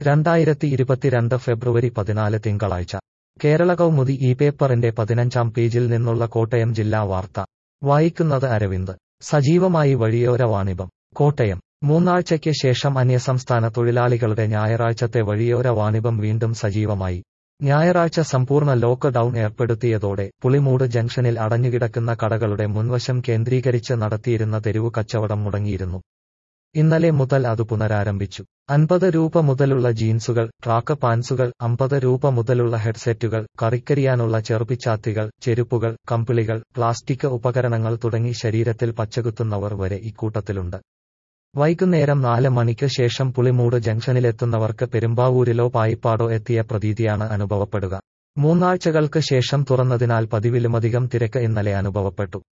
രണ്ടായിരത്തി ഇരുപത്തിരണ്ട് ഫെബ്രുവരി പതിനാല് തിങ്കളാഴ്ച കേരള കൗമുദി ഈ പേപ്പറിന്റെ പതിനഞ്ചാം പേജിൽ നിന്നുള്ള കോട്ടയം ജില്ലാ വാർത്ത വായിക്കുന്നത് അരവിന്ദ് സജീവമായി വഴിയോര വാണിഭം കോട്ടയം മൂന്നാഴ്ചയ്ക്ക് ശേഷം അന്യസംസ്ഥാന തൊഴിലാളികളുടെ ഞായറാഴ്ചത്തെ വഴിയോര വാണിഭം വീണ്ടും സജീവമായി ഞായറാഴ്ച സമ്പൂർണ്ണ ലോക്ക് ഡൌൺ ഏർപ്പെടുത്തിയതോടെ പുളിമൂട് ജംഗ്ഷനിൽ അടഞ്ഞുകിടക്കുന്ന കടകളുടെ മുൻവശം കേന്ദ്രീകരിച്ച് നടത്തിയിരുന്ന തെരുവു കച്ചവടം മുടങ്ങിയിരുന്നു ഇന്നലെ മുതൽ അത് പുനരാരംഭിച്ചു അൻപത് രൂപ മുതലുള്ള ജീൻസുകൾ ട്രാക്ക് പാൻസുകൾ അമ്പത് രൂപ മുതലുള്ള ഹെഡ്സെറ്റുകൾ കറിക്കരിയാനുള്ള ചെറുപ്പിച്ചാത്തികൾ ചെരുപ്പുകൾ കമ്പിളികൾ പ്ലാസ്റ്റിക് ഉപകരണങ്ങൾ തുടങ്ങി ശരീരത്തിൽ പച്ചകുത്തുന്നവർ വരെ ഇക്കൂട്ടത്തിലുണ്ട് വൈകുന്നേരം നാല് മണിക്ക് ശേഷം പുളിമൂട് ജംഗ്ഷനിലെത്തുന്നവർക്ക് പെരുമ്പാവൂരിലോ പായിപ്പാടോ എത്തിയ പ്രതീതിയാണ് അനുഭവപ്പെടുക മൂന്നാഴ്ചകൾക്ക് ശേഷം തുറന്നതിനാൽ പതിവിലുമധികം തിരക്ക് ഇന്നലെ അനുഭവപ്പെട്ടു